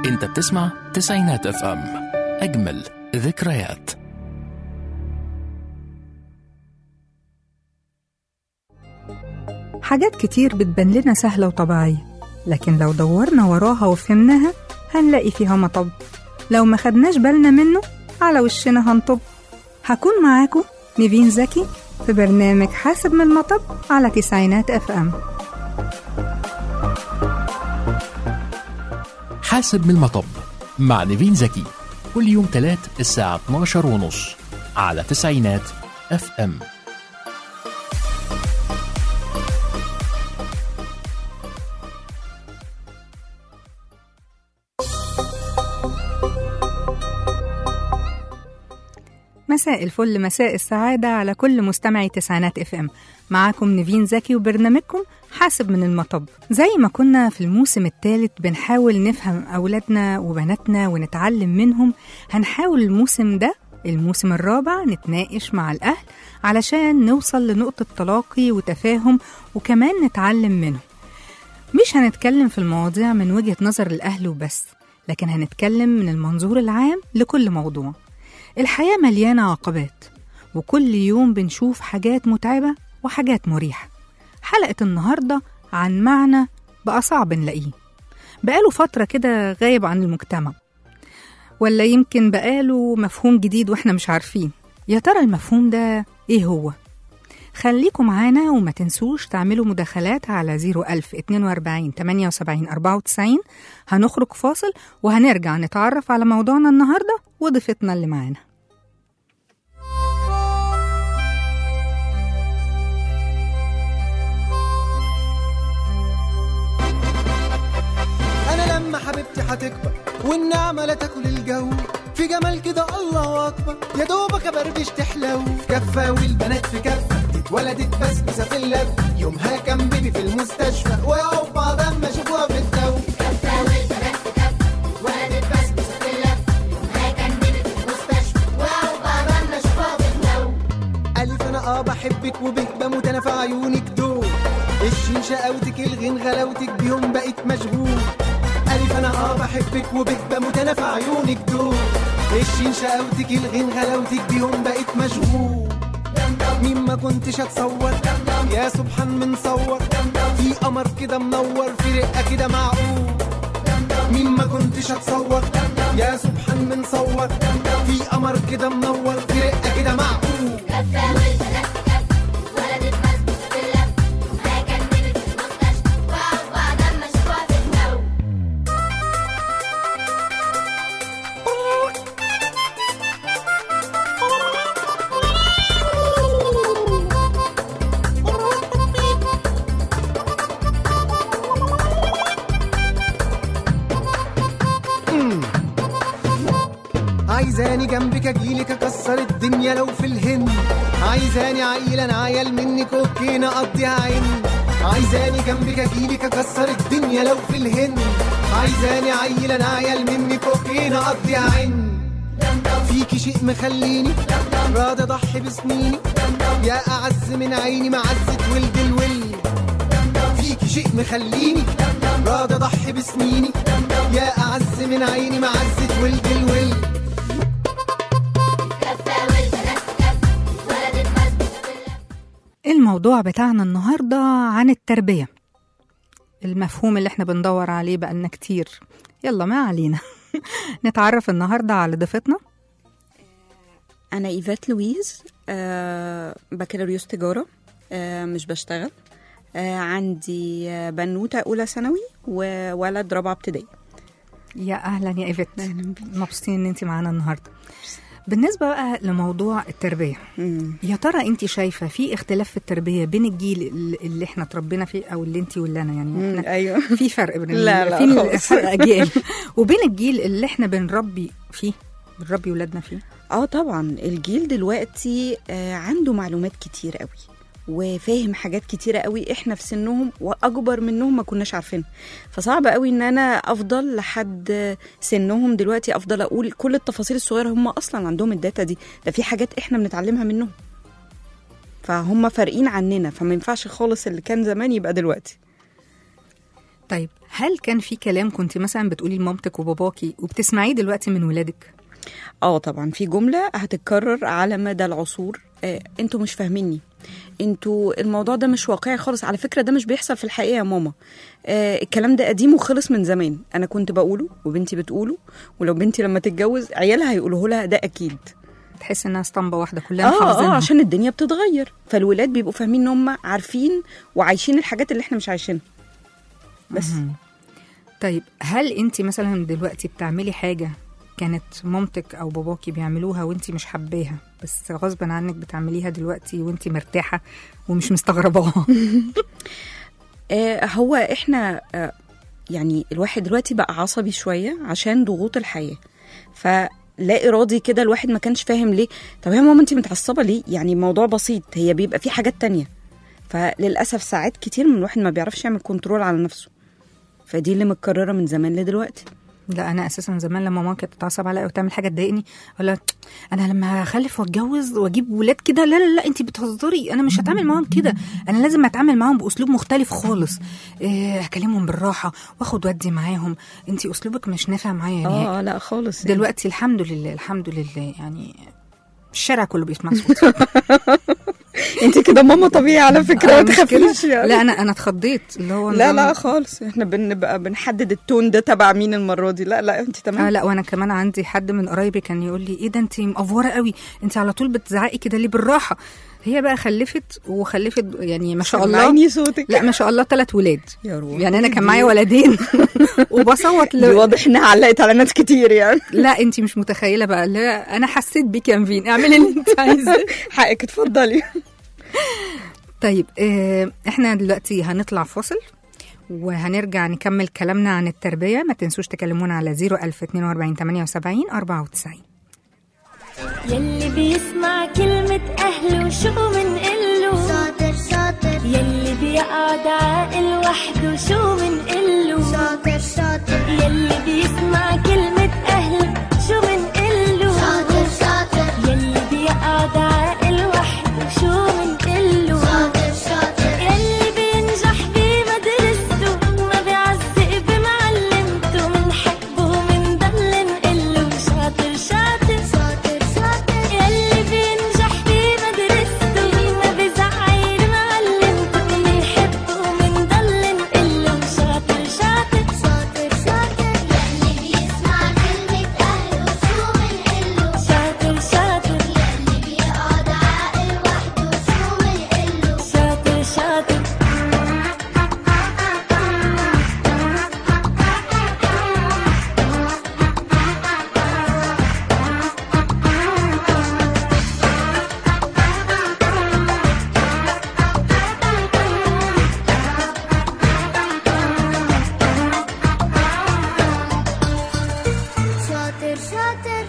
انت بتسمع تسعينات اف ام اجمل ذكريات حاجات كتير بتبان لنا سهلة وطبيعية لكن لو دورنا وراها وفهمناها هنلاقي فيها مطب لو ما خدناش بالنا منه على وشنا هنطب هكون معاكم نيفين زكي في برنامج حاسب من المطب على تسعينات اف ام حاسب من المطب مع نيفين زكي كل يوم تلات الساعة 12 ونص على تسعينات اف ام مساء الفل مساء السعادة على كل مستمعي تسعينات اف ام معاكم نيفين زكي وبرنامجكم حاسب من المطب زي ما كنا في الموسم الثالث بنحاول نفهم أولادنا وبناتنا ونتعلم منهم هنحاول الموسم ده الموسم الرابع نتناقش مع الأهل علشان نوصل لنقطة تلاقي وتفاهم وكمان نتعلم منهم مش هنتكلم في المواضيع من وجهة نظر الأهل وبس لكن هنتكلم من المنظور العام لكل موضوع الحياة مليانة عقبات وكل يوم بنشوف حاجات متعبة وحاجات مريحة حلقة النهاردة عن معنى بقى صعب نلاقيه بقاله فترة كده غايب عن المجتمع ولا يمكن بقاله مفهوم جديد واحنا مش عارفين يا ترى المفهوم ده ايه هو؟ خليكم معانا وما تنسوش تعملوا مداخلات على 01000 42 78 94 هنخرج فاصل وهنرجع نتعرف على موضوعنا النهارده وضيفتنا اللي معانا انا لما حبيبتي هتكبر والنعمه لا تاكل الجو في جمال كده الله اكبر يا دوبك ابربش تحلو في كفه والبنات في كفه اتولدت بسبوسه في اللف يومها كان بيبي في المستشفى ويقعوا بعض اما شافوها في الدو ألف أنا أه بحبك وبه بموت أنا في عيونك دول الشين شقاوتك الغين غلاوتك بيهم بقيت مشغول ألف أنا أه بحبك وبه بموت أنا في عيونك دول الشين شقاوتك الغين غلاوتك بيهم بقيت مشغول مين ما كنتش اتصور يا سبحان من صور في قمر كده منور في رقه كده معقول مين ما كنتش اتصور يا سبحان من صور في قمر كده منور في رقه كده معقول عايزاني جنبك اجيلك اكسر الدنيا لو في الهند عايزاني عيل انا عيل منك اوكي نقضيها عين عايزاني جنبك اجيلك اكسر الدنيا لو في الهند عايزاني عيل انا عيل منك اوكي نقضيها عين فيكي شيء مخليني راضي اضحي بسنيني يا اعز من عيني معزه ولد الول فيكي شيء مخليني راضي اضحي بسنيني يا اعز من عيني معزه ولد الول الموضوع بتاعنا النهاردة عن التربية المفهوم اللي احنا بندور عليه بقالنا كتير يلا ما علينا نتعرف النهاردة على ضيفتنا أنا إيفات لويز آه بكالوريوس تجارة آه مش بشتغل آه عندي آه، بنوتة أولى ثانوي وولد رابعة ابتدائي يا أهلا يا إيفت مبسوطين إن أنت معانا النهاردة بالنسبة بقى لموضوع التربية مم. يا ترى انت شايفه في اختلاف في التربيه بين الجيل اللي- اللي احنا اتربينا فيه او اللي انت واللي انا يعني مم. احنا أيوه في فرق بين ال- لا، لا في خالص. فرق اجيال وبين الجيل اللي احنا بنربي فيه بنربي ولادنا فيه اه طبعا الجيل دلوقتي آه عنده معلومات كتير قوي وفاهم حاجات كتيرة قوي احنا في سنهم واكبر منهم ما كناش عارفينها فصعب قوي ان انا افضل لحد سنهم دلوقتي افضل اقول كل التفاصيل الصغيره هم اصلا عندهم الداتا دي ده في حاجات احنا بنتعلمها منهم فهم فارقين عننا فما ينفعش خالص اللي كان زمان يبقى دلوقتي طيب هل كان في كلام كنت مثلا بتقولي لمامتك وباباكي وبتسمعيه دلوقتي من ولادك اه طبعا في جمله هتتكرر على مدى العصور آه انتوا مش فاهميني انتوا الموضوع ده مش واقعي خالص على فكره ده مش بيحصل في الحقيقه يا ماما آه الكلام ده قديم وخلص من زمان انا كنت بقوله وبنتي بتقوله ولو بنتي لما تتجوز عيالها هيقولوه لها ده اكيد تحس انها اسطمبه واحده كلنا اه اه حافظينها عشان الدنيا بتتغير فالولاد بيبقوا فاهمين ان هم عارفين وعايشين الحاجات اللي احنا مش عايشينها بس طيب هل انت مثلا دلوقتي بتعملي حاجه كانت مامتك او باباكي بيعملوها وانت مش حباها بس غصبا عنك بتعمليها دلوقتي وانت مرتاحه ومش مستغرباها آه هو احنا آه يعني الواحد دلوقتي بقى عصبي شويه عشان ضغوط الحياه فلا ارادي كده الواحد ما كانش فاهم ليه طب يا ماما انت متعصبه ليه يعني الموضوع بسيط هي بيبقى في حاجات تانية فللاسف ساعات كتير من الواحد ما بيعرفش يعمل كنترول على نفسه فدي اللي متكرره من زمان لدلوقتي لا انا اساسا زمان لما ماما كانت تتعصب عليا او تعمل حاجه تضايقني اقول لها انا لما اخلف واتجوز واجيب ولاد كده لا لا لا انت بتهزري انا مش هتعامل معاهم كده انا لازم اتعامل معاهم باسلوب مختلف خالص إيه هكلمهم بالراحه واخد ودي معاهم انت اسلوبك مش نافع معايا نهائي اه لا خالص يعني. دلوقتي الحمد لله الحمد لله يعني الشارع كله بيسمع صوتي انت كده ماما طبيعي على فكره آه، ما مش كده؟ تخافيش يعني. لا انا انا اتخضيت اللي هو لا نظام- لا خالص احنا بنبقى بنحدد التون ده تبع مين المره دي لا لا انت اه تمام لا وانا كمان عندي حد من قرايبي كان يقول لي ايه ده انت مقفوره قوي انت على طول بتزعقي كده ليه بالراحه هي بقى خلفت وخلفت يعني ما شاء الله سمعيني صوتك لا ما شاء الله ثلاث ولاد يا روح يعني انا كان معايا ولدين وبصوت دي ل... واضح انها علقت على ناس كتير يعني لا انت مش متخيله بقى لا انا حسيت بيك يا نفين اعملي اللي انت عايزاه حقك اتفضلي طيب اه احنا دلوقتي هنطلع فاصل وهنرجع نكمل كلامنا عن التربيه ما تنسوش تكلمونا على 01042 78 94 يلي بيسمع كلمة أهله شو من قله شاطر شاطر يلي بيقعد عاقل وحده شو من قله شاطر شاطر يلي بيسمع كلمة أهله شو من قله شاطر شاطر يلي بيقعد عاقل وحده شو من قله شاطر شاطر يلي بينجح بمدرسته ما بيعزق بمعلمته منحبه ومنضل نقله شاطر شاطر شاطر شاطر يلي بينجح بمدرسته ما بزعل معلمته منحبه ومنضل نقله شاطر شاطر شاطر شاطر يلي بيسمع كلمة أهله شو بنقله شاطر شاطر يلي بيقعد عاقل وحده شو بنقله شاطر شاطر شاطر شاطر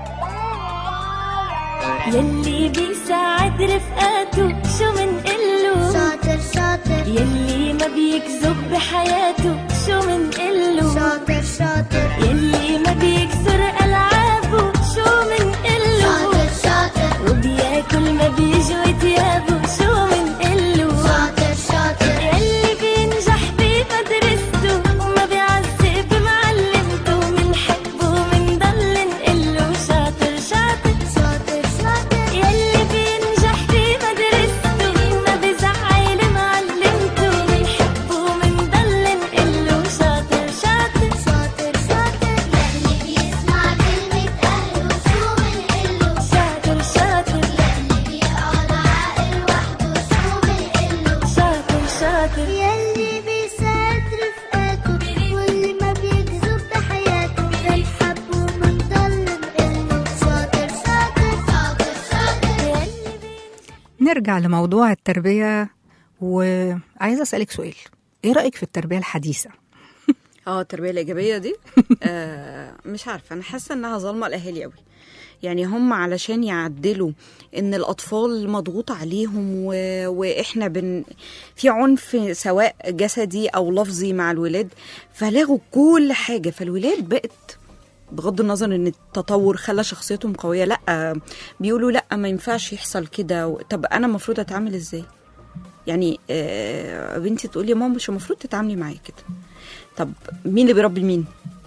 يلي بيساعد رفقاته شو منقله شاطر شاطر يلي ما بيكذب بحياته شو منقله شاطر شاطر يلي ما بيكسر ألعابه شو منقله شاطر شاطر وبياكل ما بيجوي تيابه شو منقله شاطر شاطر يلي بينجح بمدرسته وما بيعزق بمعلمته منحبه ومنضل نقله شاطر شاطر شاطر شاطر يلي بينجح بمدرسته ما بزعل معلمته منحبه ومنضل نقله شاطر شاطر شاطر شاطر يلي بيسمع كلمة أهله شو بنقله شاطر شاطر يلي بيقعد عاقل وحده شو بنقله شاطر شاطر يلي بيساعد رفقاته واللي ما بيكذب بحياته بنحب وبنضل نقله شاطر شاطر شاطر شاطر نرجع لموضوع التربية وعايزة أسألك سؤال إيه رأيك في التربية الحديثة؟ اه التربيه الايجابيه دي آه مش عارفه انا حاسه انها ظالمه الاهالي قوي يعني هم علشان يعدلوا ان الاطفال مضغوط عليهم و... واحنا بن في عنف سواء جسدي او لفظي مع الولاد فلغوا كل حاجه فالولاد بقت بغض النظر ان التطور خلى شخصيتهم قويه لا بيقولوا لا ما ينفعش يحصل كده طب انا المفروض اتعامل ازاي يعني آه بنتي تقول لي ماما مش المفروض تتعاملي معايا كده طب مين اللي بيربي مين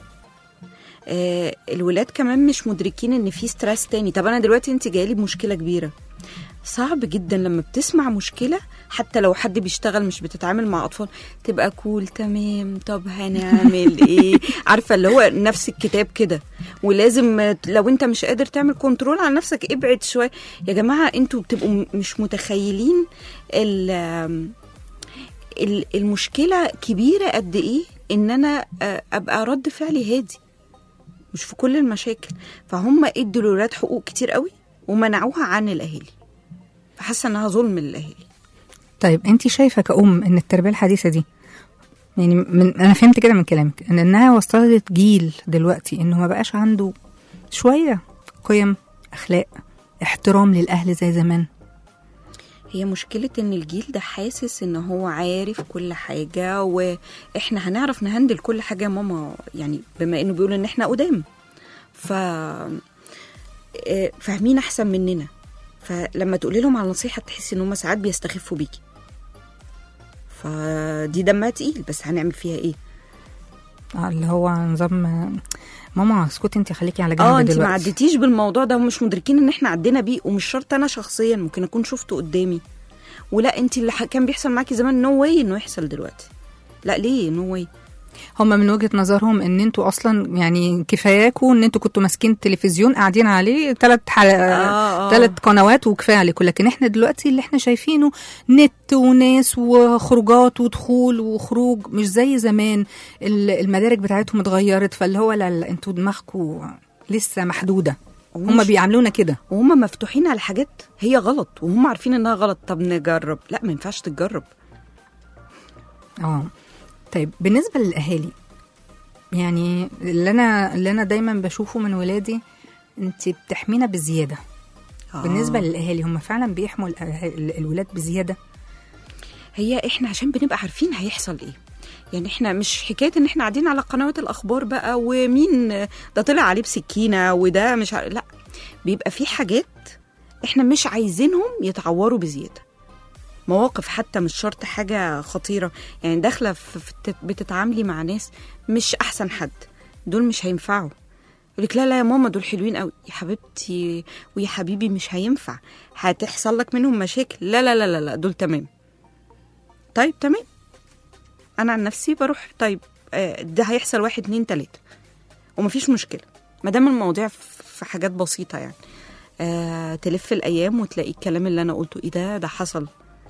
آه الولاد كمان مش مدركين ان في ستريس تاني طب انا دلوقتي انت جايلي بمشكله كبيره صعب جدا لما بتسمع مشكله حتى لو حد بيشتغل مش بتتعامل مع اطفال تبقى كول تمام طب هنعمل ايه عارفه اللي هو نفس الكتاب كده ولازم لو انت مش قادر تعمل كنترول على نفسك ابعد شويه يا جماعه انتوا بتبقوا م- مش متخيلين ال- ال- المشكله كبيره قد ايه ان انا آه، ابقى رد فعلي هادي مش في كل المشاكل فهم ادوا الولاد حقوق كتير قوي ومنعوها عن الاهالي فحاسه انها ظلم للاهالي طيب انت شايفه كأم ان التربيه الحديثه دي يعني من انا فهمت كده من كلامك ان انها وصلت جيل دلوقتي انه ما بقاش عنده شويه قيم اخلاق احترام للاهل زي زمان هي مشكلة ان الجيل ده حاسس ان هو عارف كل حاجة واحنا هنعرف نهندل كل حاجة يا ماما يعني بما انه بيقول ان احنا قدام ف آه، فاهمين احسن مننا فلما تقولي لهم على نصيحة تحسي ان هم ساعات بيستخفوا بيكي فدي دمها تقيل بس هنعمل فيها ايه آه، اللي هو نظام آه، ماما اسكتي انت خليكي على جنب اه انت ما دلوقتي عديتيش بالموضوع ده ومش مدركين ان احنا عدينا بيه ومش شرط انا شخصيا ممكن اكون شفته قدامي ولا انت اللي ح- كان بيحصل معاكي زمان نو واي انه يحصل دلوقتي لا ليه نو واي هم من وجهه نظرهم ان انتوا اصلا يعني كفاياكوا ان انتوا كنتوا ماسكين التلفزيون قاعدين عليه ثلاث حلقات آه، آه. ثلاث قنوات وكفايه عليكم لكن احنا دلوقتي اللي احنا شايفينه نت وناس وخروجات ودخول وخروج مش زي زمان ال- المدارك بتاعتهم اتغيرت فاللي هو لا, لا انتوا دماغكم لسه محدوده هم ومش- بيعاملونا كده وهم مفتوحين على حاجات هي غلط وهم عارفين انها غلط طب نجرب لا ما ينفعش تتجرب اه طيب بالنسبه للاهالي يعني اللي انا اللي انا دايما بشوفه من ولادي انت بتحمينا بزياده آه. بالنسبه للاهالي هم فعلا بيحموا الأه- ال- الولاد بزياده هي احنا عشان بنبقى عارفين هيحصل ايه يعني احنا مش حكايه ان احنا قاعدين على قنوات الاخبار بقى ومين ده طلع عليه بسكينه وده مش عارف لا بيبقى في حاجات احنا مش عايزينهم يتعوروا بزياده مواقف حتى مش شرط حاجه خطيره يعني داخله في في الت- بتتعاملي مع ناس مش احسن حد دول مش هينفعوا يقول لك لا لا يا ماما دول حلوين قوي يا حبيبتي ويا حبيبي مش هينفع هتحصل لك منهم مشاكل لا لا لا لا, لا دول تمام طيب تمام انا عن نفسي بروح طيب آه، ده هيحصل واحد اتنين تلاته ومفيش مشكله ما دام المواضيع ف- في حاجات بسيطه يعني آه تلف الايام وتلاقي الكلام اللي انا قلته ايه ده ده حصل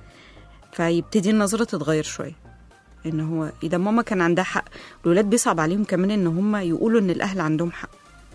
فيبتدي النظره تتغير شويه ان هو ايه ده ماما كان عندها حق الولاد بيصعب عليهم كمان ان هم يقولوا ان الاهل عندهم حق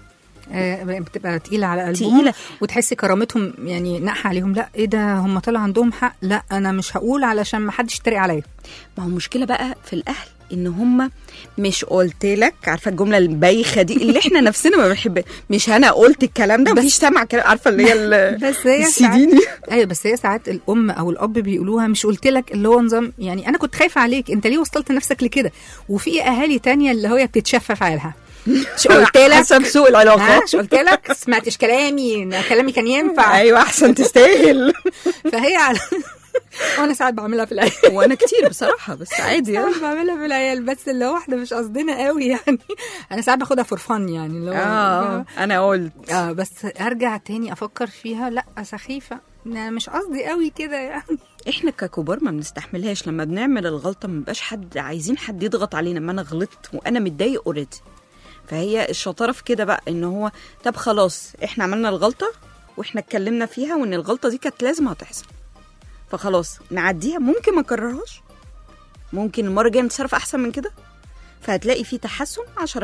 آه، بتبقى تقيله على قلبهم تقيلة. وتحسي كرامتهم يعني ناقحه عليهم لا ايه ده هم طلع عندهم حق لا انا مش هقول علشان ما حدش يتريق عليا ما هو المشكله بقى في الاهل ان هم مش قلت لك عارفه الجمله البايخه دي اللي احنا نفسنا ما بنحبها مش انا قلت الكلام ده مفيش سامع كلام عارفه اللي هي ال- بس هي السي دي ايوه بس هي ساعات الام او الاب بيقولوها مش قلت لك اللي هو نظام يعني انا كنت خايفه عليك انت ليه وصلت نفسك لكده وفي اهالي تانية اللي هي بتتشفف عليها مش قلت لك حسب سوء ها العلاقات مش قلت لك سمعتش كلامي إن كلامي كان ينفع ايوه احسن تستاهل فهي على وانا ساعات بعملها في العيال وانا كتير بصراحه بس عادي يعني. ساعات بعملها في العيال بس اللي هو احنا مش قصدنا قوي يعني انا ساعات باخدها فور فن يعني اللي هو اه انا قلت اه بس ارجع تاني افكر فيها لا سخيفه أنا مش قصدي قوي كده يعني احنا ككبار ما بنستحملهاش لما بنعمل الغلطه ما بيبقاش حد عايزين حد يضغط علينا ما انا غلطت وانا متضايق اوريدي فهي الشطاره في كده بقى ان هو طب خلاص احنا عملنا الغلطه واحنا اتكلمنا فيها وان الغلطه دي كانت لازم هتحصل فخلاص نعديها ممكن ما نكررهاش ممكن المره الجايه نتصرف احسن من كده فهتلاقي في تحسن 10%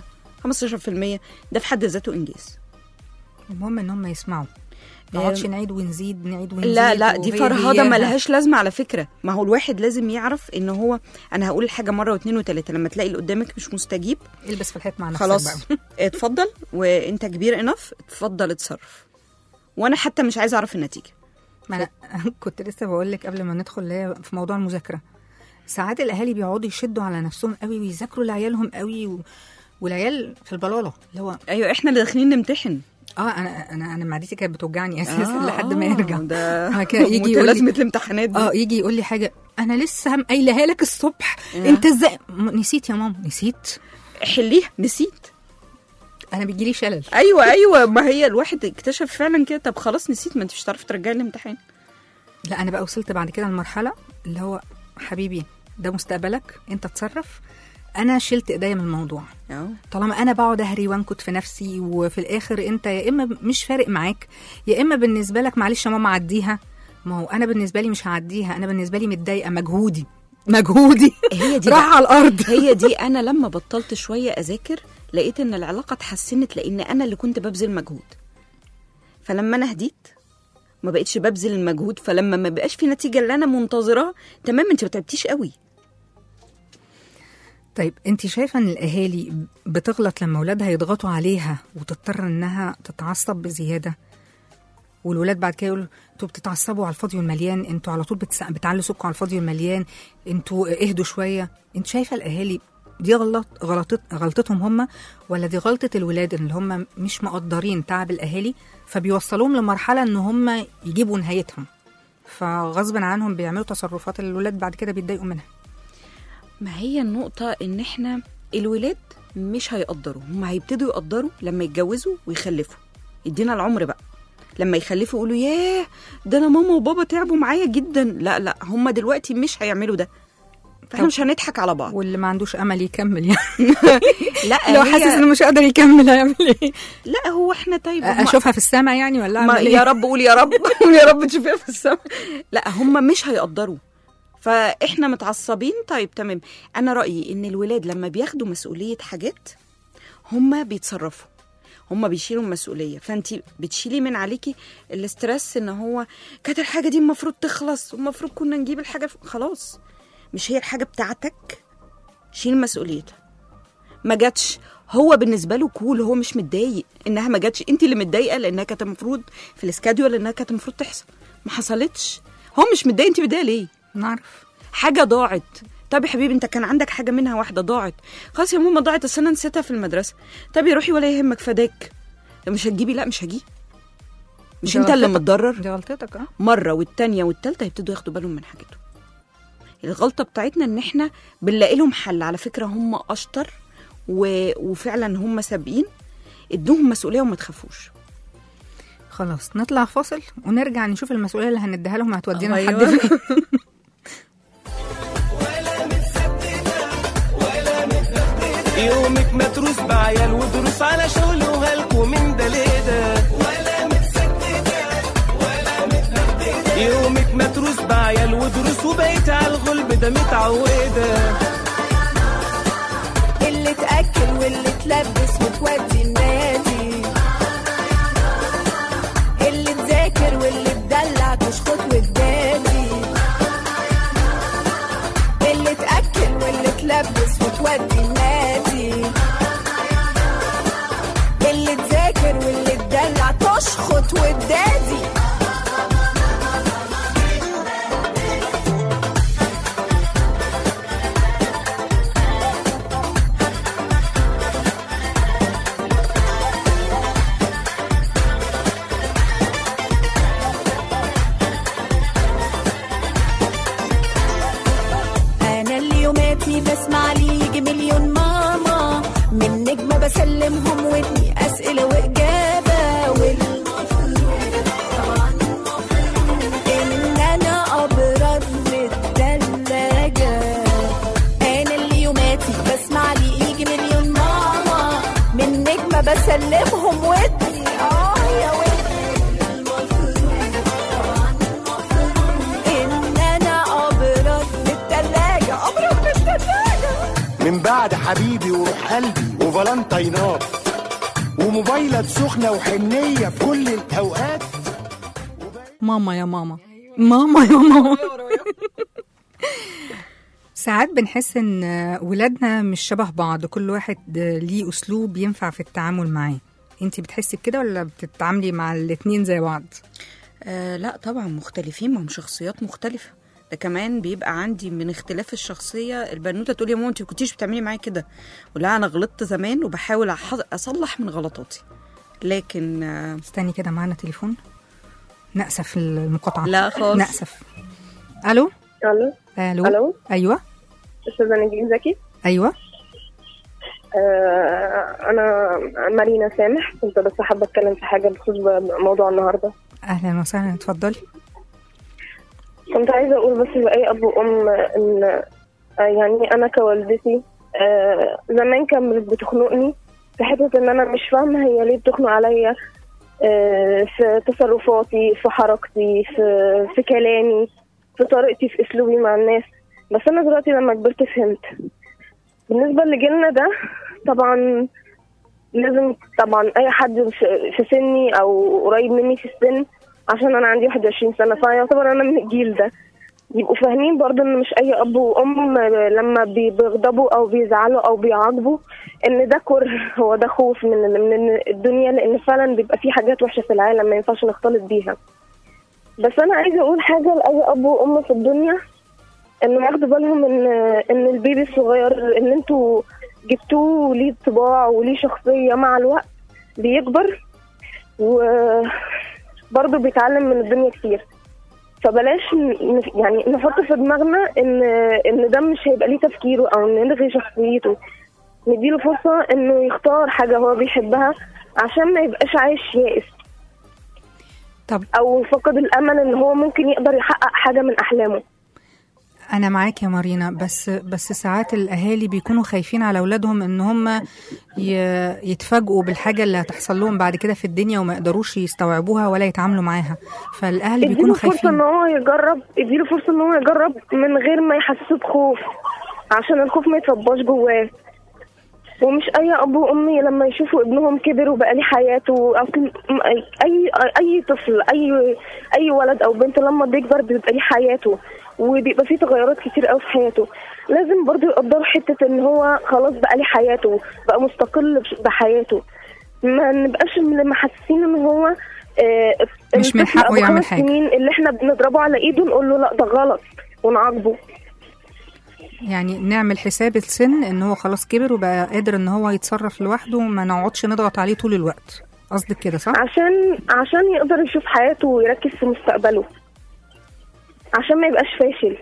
15% ده في حد ذاته انجاز المهم ان هم يسمعوا ما نقعدش نعيد ونزيد نعيد ونزيد لا لا دي وهي فرهضه هياها. ملهاش لازمه على فكره ما هو الواحد لازم يعرف ان هو انا هقول الحاجه مره واثنين وثلاثه لما تلاقي اللي قدامك مش مستجيب البس في الحيط مع نفسك خلاص بقى. اتفضل وانت كبير انف اتفضل اتصرف وانا حتى مش عايزه اعرف النتيجه ما انا كنت لسه بقول لك قبل ما ندخل اللي هي في موضوع المذاكره ساعات الاهالي بيقعدوا يشدوا على نفسهم قوي ويذاكروا لعيالهم قوي و... والعيال في البلاله اللي هو ايوه احنا اللي داخلين نمتحن اه انا انا انا معدتي كانت بتوجعني اساسا آه، لحد ما آه، يرجع ده بعد كده يجي يقول لي متلازمه الامتحانات دي اه يجي يقول لي حاجه انا لسه هم قايلها لك الصبح آه. انت ازاي م- نسيت يا ماما نسيت حليها نسيت انا بيجيلي شلل ايوه ايوه ما هي الواحد اكتشف فعلا كده طب خلاص نسيت ما انت مش هتعرفي ترجعي الامتحان لا انا بقى وصلت بعد كده لمرحله اللي هو حبيبي ده مستقبلك انت تصرف انا شلت ايديا من الموضوع اه طالما انا بقعد اهري وانكت في نفسي وفي الاخر انت يا اما مش فارق معاك يا اما بالنسبه لك معلش يا ماما عديها ما هو انا بالنسبه لي مش هعديها انا بالنسبه لي متضايقه مجهودي مجهودي هي دي راح بقى. على الارض هي دي انا لما بطلت شويه اذاكر لقيت ان العلاقه اتحسنت لان انا اللي كنت ببذل مجهود فلما انا هديت ما بقتش ببذل المجهود فلما ما بقاش في نتيجه اللي انا منتظراها تمام انت ما تعبتيش قوي طيب انت شايفه ان الاهالي بتغلط لما اولادها يضغطوا عليها وتضطر انها تتعصب بزياده والولاد بعد كده يقولوا انتوا بتتعصبوا على الفاضي والمليان انتوا على طول بتس... بتعلوا صوتكم على الفاضي والمليان انتوا اهدوا شويه انت شايفه الاهالي دي غلط غلطت غلطتهم هم ولا دي غلطه الولاد اللي هم مش مقدرين تعب الاهالي فبيوصلوهم لمرحله ان هم يجيبوا نهايتهم فغصب عنهم بيعملوا تصرفات الولاد بعد كده بيتضايقوا منها ما هي النقطه ان احنا الولاد مش هيقدروا هم هيبتدوا يقدروا لما يتجوزوا ويخلفوا يدينا العمر بقى لما يخلفوا يقولوا ياه ده انا ماما وبابا تعبوا معايا جدا لا لا هم دلوقتي مش هيعملوا ده فاحنا طب. مش هنضحك على بعض واللي ما عندوش امل يكمل يعني لا لو هي- حاسس انه مش قادر يكمل هيعمل ايه لا هو احنا طيب هم- اشوفها في السماء يعني ولا ما اعمل يا ايه رب قول يا رب يا رب تشوفيها في السماء لا هم مش هيقدروا فاحنا متعصبين طيب تمام انا رايي ان الولاد لما بياخدوا مسؤوليه حاجات هم بيتصرفوا هم بيشيلوا المسؤوليه فانت بتشيلي من عليكي الاسترس ان هو كانت الحاجه دي المفروض تخلص والمفروض كنا نجيب الحاجه ف- خلاص مش هي الحاجه بتاعتك شيل مسؤوليتها ما جاتش هو بالنسبه له كول هو مش متضايق انها ما جاتش انت اللي متضايقه لانها كانت المفروض في الاسكاديول انها كانت المفروض تحصل ما حصلتش هو مش متضايق انت متضايقه ليه نعرف حاجه ضاعت طب يا حبيبي انت كان عندك حاجه منها واحده ضاعت خلاص يا ماما ضاعت اصل انا نسيتها في المدرسه طب يا روحي ولا يهمك فداك مش هتجيبي لا مش هجيب مش دي انت اللي غلطتك. متضرر دي غلطتك اه مره والتانيه والتالته يبتدوا ياخدوا بالهم من حاجتهم الغلطه بتاعتنا ان احنا بنلاقي لهم حل على فكره هم اشطر و... وفعلا هم سابقين ادوهم مسؤوليه وما تخافوش خلاص نطلع فاصل ونرجع نشوف المسؤوليه اللي هنديها لهم هتودينا لحد أيوة. فين يومك متروس بعيال ودروس على شغل وهلكوا من ده لده ولا متسددة ولا متنبدة يومك متروس بعيال ودروس وبقيت على الغلب ده متعودة اللي تأكل واللي تلبس وتودي النادي اللي تذاكر واللي تدلع تشخط وتدادي اللي تأكل واللي تلبس وتودي النادي اللي تذاكر واللي تدلع تشخط وتدادي انا اللي يوماتي بسمع لي يجي مليون ماما من نجمة بسلمهم ودني اسئلة واجابة والمفروض طبعا المفروض ان انا ابرد من التلاجة انا اللي يوماتي بسمع لي يجي مليون ماما من نجمة بسلمهم ودني اه يا ودني المفروض طبعا المفروض ان انا ابرد من التلاجة ابرد من التلاجة من بعد حبيبي وروح قلبي وفالنتينات وموبايلك سخنة وحنية في كل الأوقات ماما يا ماما ماما يا ماما ساعات بنحس ان ولادنا مش شبه بعض كل واحد ليه اسلوب ينفع في التعامل معاه انت بتحسي بكده ولا بتتعاملي مع الاتنين زي بعض آه لا طبعا مختلفين ما هم شخصيات مختلفة ده كمان بيبقى عندي من اختلاف الشخصية البنوتة تقول يا ماما انت كنتيش بتعملي معايا كده ولا انا غلطت زمان وبحاول أح- اصلح من غلطاتي لكن آه استني كده معانا تليفون نأسف المقاطعة لا خالص. نأسف الو الو الو الو ايوه استاذه نجيب زكي ايوه آه انا مارينا سامح كنت بس حابه اتكلم في حاجه بخصوص موضوع النهارده اهلا وسهلا اتفضلي كنت عايزه اقول بس لاي اب وام ان آه، يعني انا كوالدتي آه زمان كانت بتخنقني في حته ان انا مش فاهمه هي ليه بتخنق عليا آه في تصرفاتي في حركتي في في كلامي في طريقتي في اسلوبي مع الناس بس انا دلوقتي لما كبرت فهمت بالنسبه لجيلنا ده طبعا لازم طبعا اي حد في- في سني او قريب مني في السن عشان انا عندي 21 سنه فيعتبر انا من الجيل ده يبقوا فاهمين برضه ان مش اي اب وام لما بي- بيغضبوا او بيزعلوا او بيعاقبوا ان ده كره هو ده خوف من من الدنيا لان فعلا بيبقى في حاجات وحشه في العالم ما ينفعش نختلط بيها بس انا عايزه اقول حاجه لاي اب وام في الدنيا انه ياخدوا بالهم ان ان البيبي الصغير اللي انتوا جبتوه ليه طباع وليه شخصيه مع الوقت بيكبر وبرضه بيتعلم من الدنيا كتير فبلاش ن- يعني نحط في دماغنا ان ان ده مش هيبقى ليه تفكيره او نلغي شخصيته نديله فرصه انه يختار حاجه هو بيحبها عشان ما يبقاش عايش يائس طب او فقد الامل ان هو ممكن يقدر يحقق حاجه من احلامه انا معاك يا مارينا بس بس ساعات الاهالي بيكونوا خايفين على اولادهم ان هم ي- يتفاجئوا بالحاجه اللي هتحصل لهم بعد كده في الدنيا وما يقدروش يستوعبوها ولا يتعاملوا معاها فالاهل اديله بيكونوا فرصه خايفين ان هو يجرب اديله فرصه ان هو يجرب من غير ما يحسسه بخوف عشان الخوف ما يترباش جواه ومش اي اب وام لما يشوفوا ابنهم كبر وبقى ليه حياته اصل م- اي اي طفل اي اي ولد او بنت لما بيكبر بيبقى ليه حياته وبيبقى فيه تغيرات كتير قوي في حياته لازم برضو يقدروا حته ان هو خلاص بقى ليه حياته بقى مستقل بش- بحياته ما نبقاش من محسسين ان هو آه، مش من الطفل حقه أبو يعمل خمس حاجة. سنين اللي احنا بنضربه على ايده نقول له لا ده غلط ونعاقبه يعني نعمل حساب السن ان هو خلاص كبر وبقى قادر ان هو يتصرف لوحده وما نقعدش نضغط عليه طول الوقت قصدك كده صح عشان عشان يقدر يشوف حياته ويركز في مستقبله عشان ما يبقاش فاشل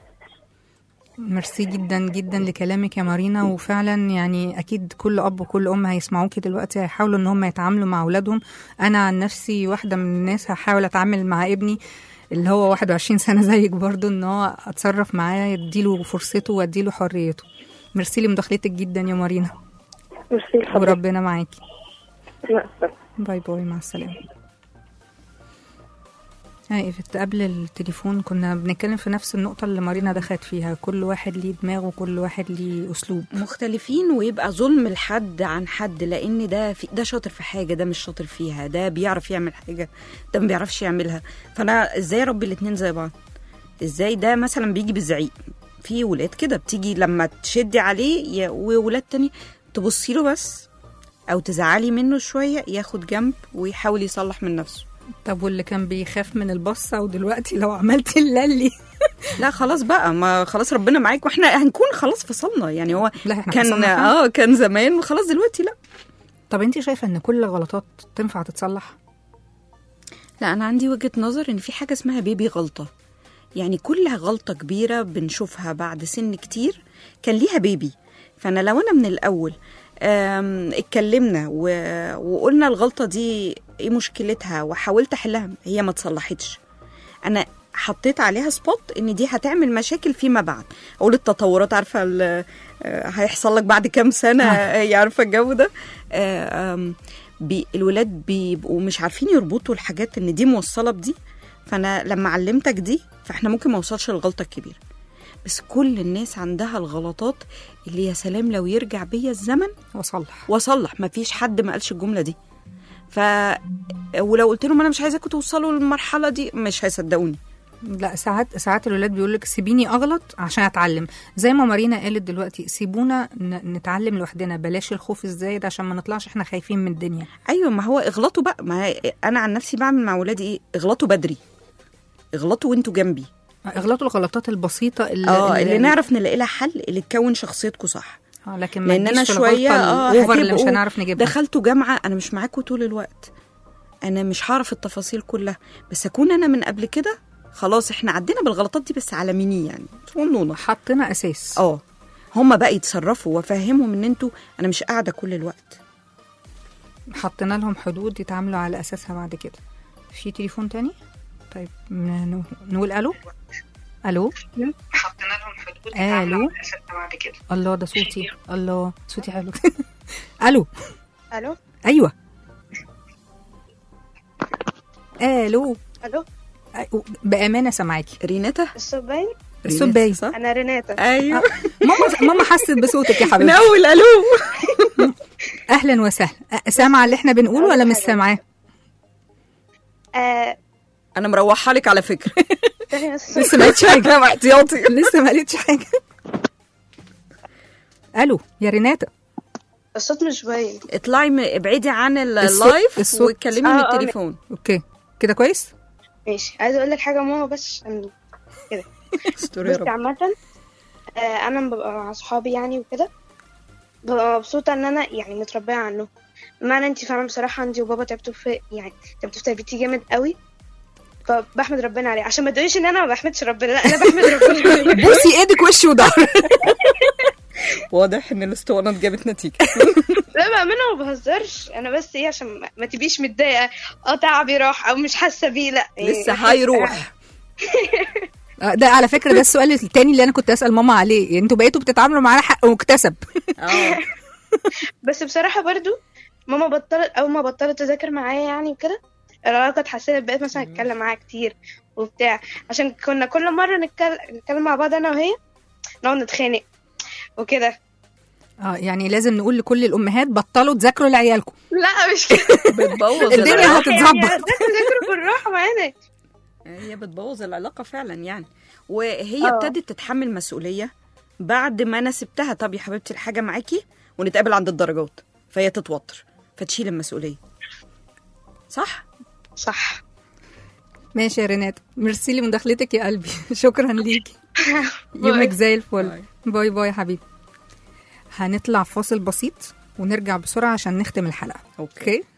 ميرسي جدا جدا لكلامك يا مارينا وفعلا يعني اكيد كل اب وكل ام هيسمعوكي دلوقتي هيحاولوا ان هم يتعاملوا مع اولادهم انا عن نفسي واحده من الناس هحاول اتعامل مع ابني اللي هو 21 سنه زيك برضو ان هو اتصرف معاه اديله فرصته واديله حريته ميرسي لمداخلتك جدا يا مارينا ميرسي لحضرتك. وربنا معاكي مع السلامة. باي باي مع السلامة ها إيفت قبل التليفون كنا بنتكلم في نفس النقطة اللي مارينا دخلت فيها كل واحد ليه دماغ وكل واحد ليه أسلوب مختلفين ويبقى ظلم الحد عن حد لان ده في ده شاطر في حاجه ده مش شاطر فيها ده بيعرف يعمل حاجه ده ما بيعرفش يعملها فانا ازاي اربي الاتنين زي بعض ازاي ده مثلا بيجي بالزعيق في ولاد كده بتيجي لما تشدي عليه يا- وولاد تاني تبصي له بس او تزعلي منه شويه ياخد جنب ويحاول يصلح من نفسه طب واللي كان بيخاف من البصة ودلوقتي لو عملت اللي لا خلاص بقى ما خلاص ربنا معاك واحنا هنكون خلاص فصلنا يعني هو لا احنا كان فصلنا فعلا. اه كان زمان وخلاص دلوقتي لا طب انت شايفة ان كل الغلطات تنفع تتصلح لا انا عندي وجهه نظر ان في حاجه اسمها بيبي غلطه يعني كل غلطه كبيره بنشوفها بعد سن كتير كان ليها بيبي فانا لو انا من الاول آم، اتكلمنا و... وقلنا الغلطه دي ايه مشكلتها وحاولت احلها هي ما اتصلحتش انا حطيت عليها سبوت ان دي هتعمل مشاكل فيما بعد اقول التطورات عارفه ال- آه، هيحصل لك بعد كام سنه آه، عارفه الجو ده آه، آم، بي الولاد بيبقوا مش عارفين يربطوا الحاجات ان دي موصله بدي فانا لما علمتك دي فاحنا ممكن ما اوصلش للغلطه الكبيره بس كل الناس عندها الغلطات اللي يا سلام لو يرجع بيا الزمن وصلح واصلح ما فيش حد ما قالش الجمله دي ف ولو قلت لهم انا مش عايزاكم توصلوا للمرحله دي مش هيصدقوني لا ساعات ساعات الولاد بيقول لك سيبيني اغلط عشان اتعلم زي ما مارينا قالت دلوقتي سيبونا ن- نتعلم لوحدنا بلاش الخوف الزايد عشان ما نطلعش احنا خايفين من الدنيا ايوه ما هو اغلطوا بقى ما هي- انا عن نفسي بعمل مع ولادي ايه اغلطوا بدري اغلطوا وانتوا جنبي اغلطوا الغلطات البسيطه اللي, اه اللي نعرف نلاقي لها حل اللي تكون شخصيتكم صح آه لكن ما لان انا نجيش في شويه الغلطة اه الاوفر اللي مش هتبقوا هنعرف نجيبها دخلتوا جامعه انا مش معاكم طول الوقت انا مش هعرف التفاصيل كلها بس اكون انا من قبل كده خلاص احنا عدينا بالغلطات دي بس على ميني يعني صغنونه حطينا اساس اه هما بقى يتصرفوا وافهمهم ان انتوا انا مش قاعده كل الوقت حطينا لهم حدود يتعاملوا على اساسها بعد كده في تليفون تاني طيب ن- نقول الو الو حطينا لهم حدود الو بعد كده الله ده صوتي الله صوتي حلو الو الو ايوه الو الو أي- بامانه سامعاكي ريناتا الصوت باين الصوت باين صح انا ريناتا ايوه ماما ماما حست بصوتك يا من حبيبتي اول الو اهلا وسهلا أ- سامعه اللي احنا بنقوله ولا مش سامعاه آه انا مروحه لك على فكره تاني بس لسه ما قالتش حاجه انا احتياطي لسه ما قالتش حاجه الو يا ريناتا الصوت مش باين اطلعي م- ابعدي عن ال- الصوت- اللايف الصوت. واتكلمي من آه، آه، التليفون اوكي كده كويس ماشي عايزه اقول لك حاجه ماما بس عشان استر يا بصي رب عامة آه، أنا لما ببقى مع صحابي يعني وكده ببقى مبسوطة إن أنا يعني متربية عنه بمعنى أنتي فعلا بصراحة عندي وبابا تعبتوا في يعني تعبتوا في تربيتي جامد قوي فبحمد ربنا عليه عشان ما تقوليش إن أنا ما بحمدش ربنا لا أنا بحمد ربنا عليه بوسي ايدك وش وضهر واضح ان الاسطوانات جابت نتيجه لا بأمانة ما بهزرش أنا بس إيه عشان ما- ما تبقيش متضايقة أه تعبي راح أو مش حاسة بيه لا يعني لسه هيروح آه، ده على فكره ده السؤال التاني اللي انا كنت اسال ماما عليه انتوا بقيتوا بتتعاملوا معانا حق مكتسب اه بس بصراحة برضو ماما بطلت أول ما بطلت تذاكر معايا يعني وكده العلاقة اتحسنت بقيت مثلا أتكلم معاها كتير وبتاع عشان كنا كل مرة نتكلم, نتكلم مع بعض أنا وهي نقعد نتخانق وكده اه يعني لازم نقول لكل الامهات بطلوا تذاكروا لعيالكم لا مش كده بتبوظ الدنيا العلاقة. هتتظبط. يعني ذاكروا ذاكروا بالراحة معانا هي بتبوظ العلاقه فعلا يعني وهي آه. ابتدت تتحمل مسؤوليه بعد ما انا سبتها طب يا حبيبتي الحاجه معاكي ونتقابل عند الدرجات فهي تتوتر فتشيل المسؤوليه صح صح ماشي يا رينات ميرسي لمداخلتك يا قلبي شكرا ليكي يومك زي الفل باي باي يا حبيبي هنطلع فاصل بسيط ونرجع بسرعه عشان نختم الحلقه اوكي اوكي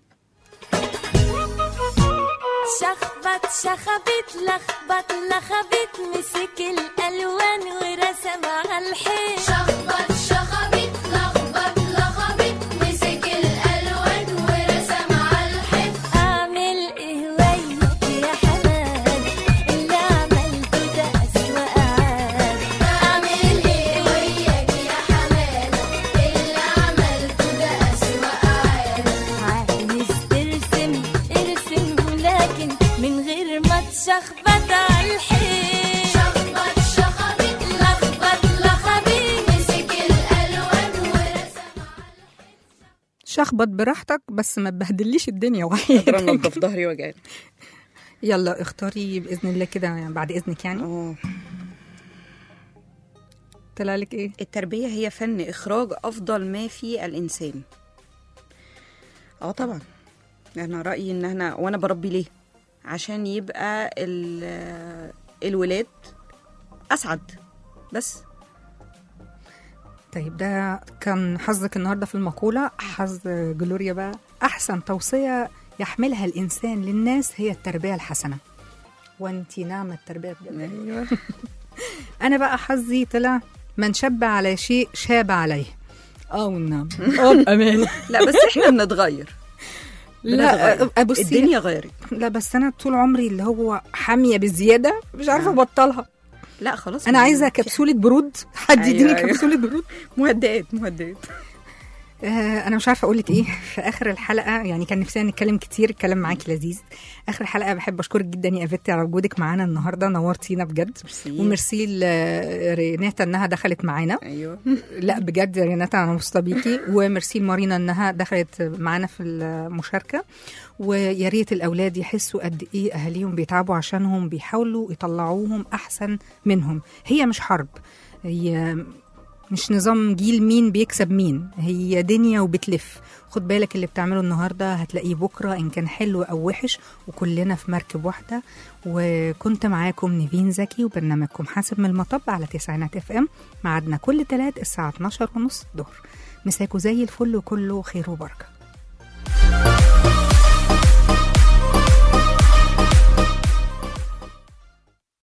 شخبط شخبت لخبط لخبت مسك الالوان ورسم على الحيط شخبط شخبط لخبط لخبط مسك الألوان ورسم على الحيط اعمل ايه وياك يا حماد اللي عملته ده اسوأ عاد أعمل إيه وياك يا حمادة اللي عملته ده أسوأ عادة عايز ترسم ارسم لكن من غير ما تشخبط على الحيط شخبط شخبط لخبط لخبط مسك الألوان ورسم شخبط براحتك بس ما تبهدليش الدنيا قادره وحياتك انضف ظهري وجعاني يلا اختاري باذن الله كده يعني بعد اذنك يعني اه طلع لك ايه التربيه هي فن اخراج افضل ما في الانسان اه طبعا انا رايي ان انا وانا بربي ليه عشان يبقى ال- الولاد اسعد بس طيب ده كان حظك النهارده في المقوله حظ جلوريا بقى احسن توصيه يحملها الانسان للناس هي التربيه الحسنه وانتي نعمه التربيه بجد ايوه انا بقى حظي طلع من شب على شيء شاب عليه اه والنعم اه بامانه لا بس احنا بنتغير لا بنتغير. أ- بصي الدنيا غيرت لا بس انا طول عمري اللي هو حاميه بالزياده مش عارفه ابطلها لا خلاص انا عايزه كبسوله برود حد أيوة، يديني أيوة. كبسوله برود مهدئات مهدئات آه انا مش عارفه اقول لك ايه في اخر الحلقه يعني كان نفسنا نتكلم كتير الكلام معاكي لذيذ اخر الحلقه بحب اشكرك جدا يا افتي على وجودك معانا النهارده نورتينا بجد ميرسي. وميرسي لريناتا انها دخلت معانا ايوه لا بجد يا ريناتا انا مبسوطه بيكي وميرسي لمارينا انها دخلت معانا في المشاركه ويا ريت الاولاد يحسوا قد ايه اهاليهم بيتعبوا عشانهم بيحاولوا يطلعوهم احسن منهم هي مش حرب هي مش نظام جيل مين بيكسب مين هي دنيا وبتلف خد بالك اللي بتعمله النهارده هتلاقيه بكره ان كان حلو او وحش وكلنا في مركب واحده وكنت معاكم نيفين زكي وبرنامجكم حاسب من المطب على تسعينات اف ام ميعادنا كل تلات الساعه 12 ونص الظهر مساكوا زي الفل وكله خير وبركه